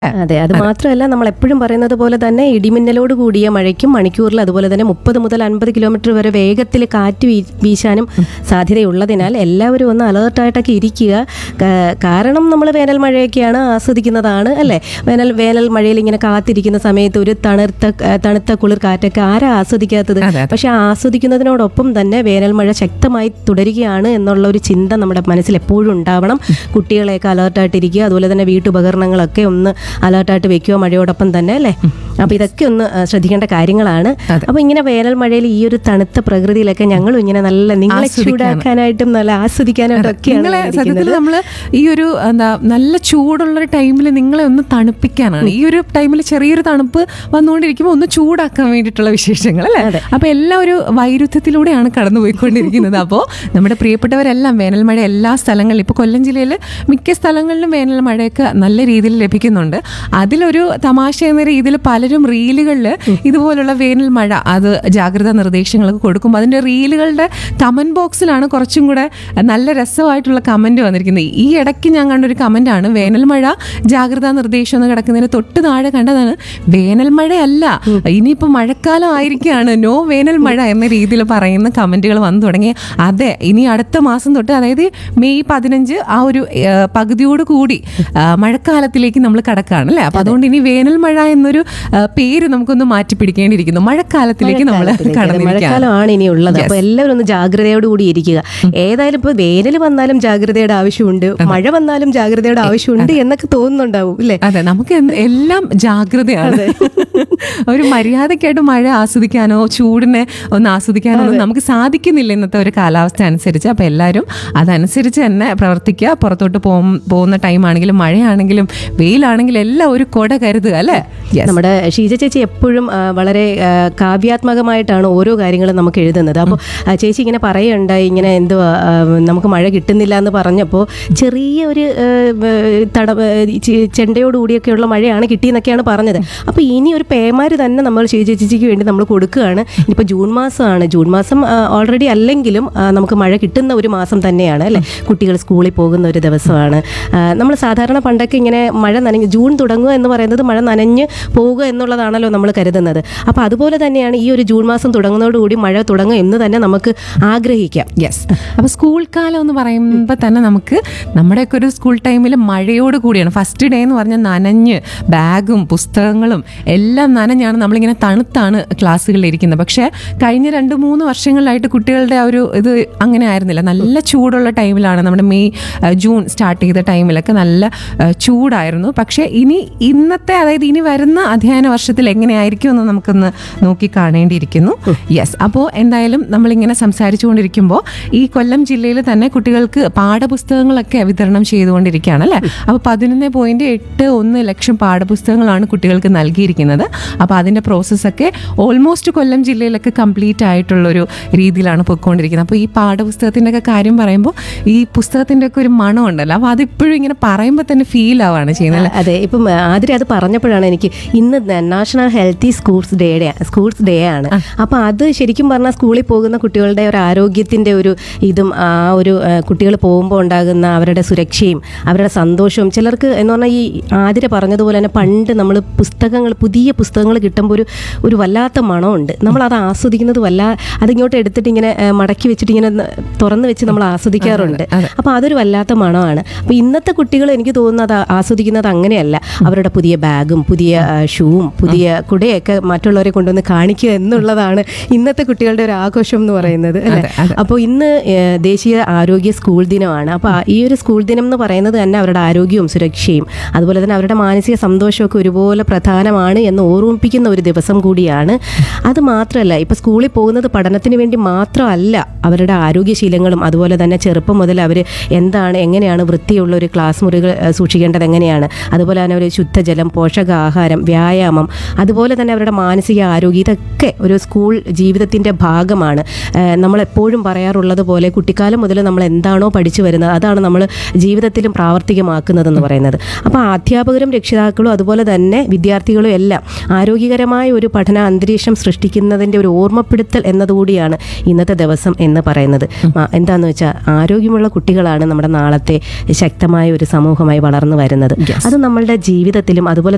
അതെ അത് മാത്രമല്ല നമ്മൾ എപ്പോഴും പറയുന്നത് പോലെ തന്നെ ഇടിമിന്നലോട് കൂടിയ മഴയ്ക്കും മണിക്കൂറിൽ അതുപോലെ തന്നെ മുപ്പത് മുതൽ അൻപത് കിലോമീറ്റർ വരെ വേഗത്തിൽ കാറ്റ് വീ- വീശാനും സാധ്യതയുള്ളതിനാൽ എല്ലാവരും ഒന്ന് അലേർട്ടായിട്ടൊക്കെ ഇരിക്കുക കാ- കാരണം നമ്മൾ വേനൽ മഴയൊക്കെയാണ് ആസ്വദിക്കുന്നതാണ് അല്ലേ വേനൽ വേനൽ മഴയിൽ ഇങ്ങനെ കാത്തിരിക്കുന്ന സമയത്ത് ഒരു തണുത്ത തണുത്ത കുളിർ കാറ്റൊക്കെ ആരാ ആസ്വദിക്കാത്തത് അതെ, അതെ. പക്ഷെ ആസ്വദിക്കുന്നതിനോടൊപ്പം തന്നെ വേനൽ മഴ ശക്തമായി തുടരുകയാണ് എന്നുള്ള ഒരു ചിന്ത നമ്മുടെ മനസ്സിൽ എപ്പോഴും ഉണ്ടാവണം കുട്ടികളെയൊക്കെ അലേർട്ടായിട്ടിരിക്കുക അതുപോലെ തന്നെ വീട്ടുപകരണങ്ങളൊക്കെ ഒന്ന് അലേർട്ടായിട്ട് വെക്കുക മഴയോടൊപ്പം തന്നെ അല്ലേ അപ്പോൾ ഇതൊക്കെ ഒന്ന് ആ, ശ്രദ്ധിക്കേണ്ട കാര്യങ്ങളാണ് അതെ. അപ്പോൾ ഇങ്ങനെ വേനൽ മഴയിൽ ഈ ഒരു തണുത്ത പ്രകൃതിയിലൊക്കെ ഞങ്ങളും ഇങ്ങനെ നല്ല നിങ്ങളെ ആസ്വദിക്കാനും. ചൂടാക്കാനായിട്ടും നല്ല ആസ്വദിക്കാനായിട്ടും ഒക്കെയാണ് നിങ്ങളെ സത്യത്തിൽ ഇരിക്കുന്നത്. നമ്മൾ ഈ ഒരു എന്താ നല്ല ചൂടുള്ള ഒരു ടൈമിൽ നിങ്ങളെ ഒന്ന് തണുപ്പിക്കാനാണ് ഈ ഒരു ടൈമിൽ ചെറിയൊരു തണുപ്പ് വന്നുകൊണ്ടിരിക്കുമ്പോൾ ഒന്ന് ചൂടാക്കാൻ വേണ്ടിയിട്ടുള്ള വിശേഷങ്ങൾ അല്ലേ അതെ. അപ്പൊ എല്ലാ ഒരു വൈരുദ്ധ്യത്തിലൂടെയാണ് കടന്നുപോയിക്കൊണ്ടിരിക്കുന്നത് അപ്പോൾ നമ്മുടെ പ്രിയപ്പെട്ടവരെല്ലാം വേനൽ മഴ എല്ലാ സ്ഥലങ്ങളിലും ഇപ്പോൾ കൊല്ലം ജില്ലയിൽ മിക്ക സ്ഥലങ്ങളിലും വേനൽ മഴയൊക്കെ നല്ല രീതിയിൽ ലഭിക്കുന്നുണ്ട് അതിലൊരു തമാശ എന്ന രീതിയിൽ പലരും റീലുകളിൽ ഇതുപോലുള്ള വേനൽ മഴ അത് ജാഗ്രതാ നിർദ്ദേശങ്ങളൊക്കെ കൊടുക്കുമ്പോൾ അതിന്റെ റീലുകളുടെ കമന്റ് ബോക്സിലാണ് കുറച്ചും കൂടെ നല്ല രസമായിട്ടുള്ള കമന്റ് വന്നിരിക്കുന്നത് ഈ ഇടയ്ക്ക് ഞാൻ കണ്ടൊരു കമന്റ് ആണ് വേനൽ മഴ ജാഗ്രതാ നിർദ്ദേശം എന്ന് കിടക്കുന്നതിന് തൊട്ട് താഴെ കണ്ടതാണ് വേനൽ മഴയല്ല ഇനിയിപ്പോ മഴക്കാലം ആയിരിക്കുകയാണ് നോ വേനൽ മഴ എന്ന രീതിയിൽ പറയുന്ന കമന്റുകൾ വന്നു തുടങ്ങി അതെ ഇനി അടുത്ത മാസം തൊട്ട് അതായത് മെയ് പതിനഞ്ച് ആ ഒരു ആ, പകുതിയോട് കൂടി ആ, മഴക്കാലത്തിലേക്ക് നമ്മൾ കടക്കുകയാണ് അല്ലേ അപ്പൊ അതുകൊണ്ട് ഇനി വേനൽ മഴ എന്നൊരു ആ, പേര് നമുക്കൊന്ന് മാറ്റി പിടിക്കേണ്ടിയിരിക്കുന്നു മഴക്കാലത്തിലേക്ക് നമ്മൾ മഴക്കാലത്തിലേക്ക്. അതെ, കടന്നിരിക്കുകയാണ് മഴക്കാലമാണ് ഇനി ഉള്ളത് അപ്പൊ എല്ലാവരും ഒന്ന് ജാഗ്രതയോട് കൂടി ഇരിക്കുക ഏതായാലും ഇപ്പൊ വേനൽ വന്നാലും ജാഗ്രതയുടെ ആവശ്യമുണ്ട് മഴ വന്നാലും ജാഗ്രതയുടെ ആവശ്യമുണ്ട് എന്നൊക്കെ തോന്നുന്നുണ്ടാവും ഇല്ലേ അതെ നമുക്ക് എന്ത് എല്ലാം ജാഗ്രതയാണ് ഒരു മര്യാദക്കായിട്ട് മഴ ആസ്വദിക്കാനോ ചൂടിനെ ഒന്ന് ആസ്വദിക്കാനോ ഒന്നും നമുക്ക് സാധിക്കുന്നില്ല ഇന്നത്തെ ഒരു കാലാവസ്ഥ അനുസരിച്ച് അപ്പൊ എല്ലാവരും അതനുസരിച്ച് തന്നെ പ്രവർത്തിക്കുക പുറത്തോട്ട് പോകും- പോകുന്ന ടൈം ആണെങ്കിലും മഴയാണെങ്കിലും വെയിലാണെങ്കിലും എല്ലാം ഒരു കൊട കരുതുക അല്ലേ Yes. നമ്മുടെ ഷീജ ചേച്ചി എപ്പോഴും ആ, വളരെ ആ, കാവ്യാത്മകമായിട്ടാണ് ഓരോ കാര്യങ്ങളും നമുക്ക് എഴുതുന്നത് അപ്പോൾ ചേച്ചി ഇങ്ങനെ പറയുണ്ടായി ഇങ്ങനെ എന്തുവാ ആ, നമുക്ക് മഴ കിട്ടുന്നില്ല എന്ന് പറഞ്ഞപ്പോൾ ചെറിയ ഒരു ആ, ഏ, തട ഏ, ചെ- ചെണ്ടയോടുകൂടിയൊക്കെയുള്ള മഴയാണ് കിട്ടിയെന്നൊക്കെയാണ് പറഞ്ഞത് അപ്പോൾ ഇനി ഒരു പേമാര് തന്നെ നമ്മൾ ഷീജ ചേച്ചിക്ക് വേണ്ടി നമ്മൾ കൊടുക്കുകയാണ് ഇനിയിപ്പോൾ ജൂൺ മാസമാണ് ജൂൺ മാസം ഓൾറെഡി അല്ലെങ്കിലും ആ, നമുക്ക് മഴ കിട്ടുന്ന ഒരു മാസം തന്നെയാണ് അല്ലേ കുട്ടികൾ സ്കൂളിൽ പോകുന്ന ഒരു ദിവസമാണ് നമ്മൾ സാധാരണ പണ്ടൊക്കെ ഇങ്ങനെ മഴ നനഞ്ഞ് ജൂൺ തുടങ്ങുക എന്ന് പറയുന്നത് മഴ നനഞ്ഞ് പോവുക എന്നുള്ളതാണല്ലോ നമ്മൾ കരുതുന്നത് അപ്പോൾ അതുപോലെ തന്നെയാണ് ഈ ഒരു ജൂൺ മാസം തുടങ്ങുന്നതോടുകൂടി മഴ തുടങ്ങും എന്ന് തന്നെ നമുക്ക് ആഗ്രഹിക്കാം യെസ് അപ്പൊ സ്കൂൾ കാലം എന്ന് പറയുമ്പോൾ തന്നെ നമുക്ക് നമ്മുടെയൊക്കെ ഒരു സ്കൂൾ ടൈമിൽ മഴയോട് കൂടിയാണ് ഫസ്റ്റ് ഡേ എന്ന് പറഞ്ഞാൽ നനഞ്ഞ് ബാഗും പുസ്തകങ്ങളും എല്ലാം നനഞ്ഞാണ് നമ്മളിങ്ങനെ തണുത്താണ് ക്ലാസ്സുകളിൽ ഇരിക്കുന്നത് പക്ഷേ കഴിഞ്ഞ രണ്ട് മൂന്ന് വർഷങ്ങളിലായിട്ട് കുട്ടികളുടെ ആ ഒരു ഇത് അങ്ങനെ ആയിരുന്നില്ല നല്ല ചൂടുള്ള ടൈമിലാണ് നമ്മുടെ മെയ് ആ, ജൂൺ സ്റ്റാർട്ട് ചെയ്ത ടൈമിലൊക്കെ നല്ല ആ, ചൂടായിരുന്നു പക്ഷേ ഇനി ഇന്നത്തെ അതായത് ഇനി വരുന്ന അധ്യയന വർഷത്തിൽ എങ്ങനെയായിരിക്കും എന്ന് നമുക്കൊന്ന് നോക്കി കാണേണ്ടിയിരിക്കുന്നു യെസ് അപ്പോൾ എന്തായാലും നമ്മളിങ്ങനെ സംസാരിച്ചുകൊണ്ടിരിക്കുമ്പോൾ ഈ കൊല്ലം ജില്ലയിൽ തന്നെ കുട്ടികൾക്ക് പാഠപുസ്തകങ്ങളൊക്കെ വിതരണം ചെയ്തുകൊണ്ടിരിക്കുകയാണ് അല്ലേ അപ്പോൾ പതിനൊന്ന് പോയിന്റ് എട്ട് ഒന്ന് ലക്ഷം പാഠപുസ്തകങ്ങളാണ് കുട്ടികൾക്ക് നൽകിയിരിക്കുന്നത് അപ്പോൾ അതിൻ്റെ പ്രോസസ്സൊക്കെ ഓൾമോസ്റ്റ് കൊല്ലം ജില്ലയിലൊക്കെ കംപ്ലീറ്റ് ആയിട്ടുള്ളൊരു രീതിയിലാണ് പോയിക്കൊണ്ടിരിക്കുന്നത് അപ്പോൾ ഈ പാഠപുസ്തകത്തിൻ്റെ ഒക്കെ കാര്യം പറയുമ്പോൾ ഈ പുസ്തകത്തിൻ്റെ ഒക്കെ ഒരു മണം ഉണ്ടല്ലോ അപ്പോൾ അതിപ്പോഴും ഇങ്ങനെ പറയുമ്പോൾ തന്നെ ഫീൽ ആവാണ് ചെയ്യുന്നത് അല്ലേ? അതെ ഇപ്പം ആതിര അത് പറഞ്ഞപ്പോഴാണ് എനിക്ക് ഇന്ന് നാഷണൽ ഹെൽത്തി സ്കൂൾസ് ഡേയുടെ സ്കൂൾസ് ഡേ ആണ് അപ്പോൾ അത് ശരിക്കും പറഞ്ഞാൽ സ്കൂളിൽ പോകുന്ന കുട്ടികളുടെ ഒരു ആരോഗ്യത്തിൻ്റെ ഒരു ഇതും ആ ഒരു കുട്ടികൾ പോകുമ്പോൾ ഉണ്ടാകുന്ന അവരുടെ സുരക്ഷയും അവരുടെ സന്തോഷവും ചിലർക്ക് എന്ന് പറഞ്ഞാൽ ഈ ആതിര പറഞ്ഞതുപോലെ തന്നെ പണ്ട് നമ്മൾ പുസ്തകങ്ങൾ പുതിയ പുസ്തകങ്ങൾ കിട്ടുമ്പോൾ ഒരു ഒരു വല്ലാത്ത മണമുണ്ട് നമ്മൾ അത് ആസ്വദിക്കുന്നത് വല്ല അതിങ്ങോട്ട് എടുത്തിട്ട് ഇങ്ങനെ ആ, മടക്കി വെച്ചിട്ട് ഇങ്ങനെ ന- തുറന്ന് വെച്ച് നമ്മൾ ആസ്വദിക്കാറുണ്ട് അപ്പോൾ അതൊരു വല്ലാത്ത മണമാണ് അപ്പോൾ ഇന്നത്തെ കുട്ടികൾ എനിക്ക് തോന്നുന്നത് ആ- ആസ്വദിക്കുന്നത് അങ്ങനെയല്ല അവരുടെ പുതിയ ബാഗും പുതിയ ആ, ഷൂവും പുതിയ കുടയൊക്കെ മറ്റുള്ളവരെ കൊണ്ടുവന്ന് കാണിക്കുക എന്നുള്ളതാണ് ഇന്നത്തെ കുട്ടികളുടെ ഒരു ആഘോഷം എന്ന് പറയുന്നത് അല്ലേ അപ്പോൾ ഇന്ന് ഏ, ദേശീയ ആരോഗ്യ സ്കൂൾ ദിനമാണ് അപ്പോൾ ഈ ഒരു സ്കൂൾ ദിനം എന്ന് പറയുന്നത് തന്നെ അവരുടെ ആരോഗ്യവും സുരക്ഷയും അതുപോലെ തന്നെ അവരുടെ മാനസിക സന്തോഷമൊക്കെ ഒരുപോലെ പ്രധാനമാണ് എന്ന് ഓർമ്മിപ്പിക്കുന്ന ഒരു ദിവസം കൂടിയാണ് അത് മാത്രമല്ല ഇപ്പോൾ സ്കൂളിൽ പോകുന്നത് പഠനത്തിന് വേണ്ടി മാത്രമല്ല അവരുടെ ആരോഗ്യശീലങ്ങളും അതുപോലെ തന്നെ ചെറുപ്പം മുതൽ അവർ എന്താണ് എങ്ങനെയാണ് വൃത്തിയുള്ള ഒരു ക്ലാസ് മുറികൾ ഏഹ്, സൂക്ഷിക്കേണ്ടത് എങ്ങനെയാണ് അതുപോലെ തന്നെ ഒരു ശുദ്ധജലം പോഷകാഹാരം വ്യായാമം അതുപോലെ തന്നെ അവരുടെ മാനസിക ആരോഗ്യം ഇതൊക്കെ ഒരു സ്കൂൾ ജീവിതത്തിൻ്റെ ഭാഗമാണ് ഏഹ്, നമ്മളെപ്പോഴും പറയാറുള്ളത് പോലെ കുട്ടിക്കാലം മുതൽ നമ്മൾ എന്താണോ പഠിച്ചു വരുന്നത് അതാണ് നമ്മൾ ജീവിതത്തിലും പ്രാവർത്തികമാക്കുന്നതെന്ന് പറയുന്നത് അപ്പോൾ അധ്യാപകരും രക്ഷിതാക്കളും അതുപോലെ തന്നെ വിദ്യാർത്ഥികളും എല്ലാം ആരോഗ്യകരമായ ഒരു പഠന അന്തരീക്ഷം സൃഷ്ടിക്കുന്നതിൻ്റെ ഒരു ഓർമ്മപ്പെടുത്തൽ എന്നതുകൂടിയാണ് ഇന്നത്തെ ദിവസം എന്ന് പറയുന്നത് ആ, എന്താന്ന് വെച്ചാൽ ആരോഗ്യമുള്ള കുട്ടികളാണ് നമ്മുടെ നാളത്തെ ശക്തമായ ഒരു സമൂഹമായി വളർന്നു വരുന്നത് അത് നമ്മളുടെ ജീവിതത്തിലും അതുപോലെ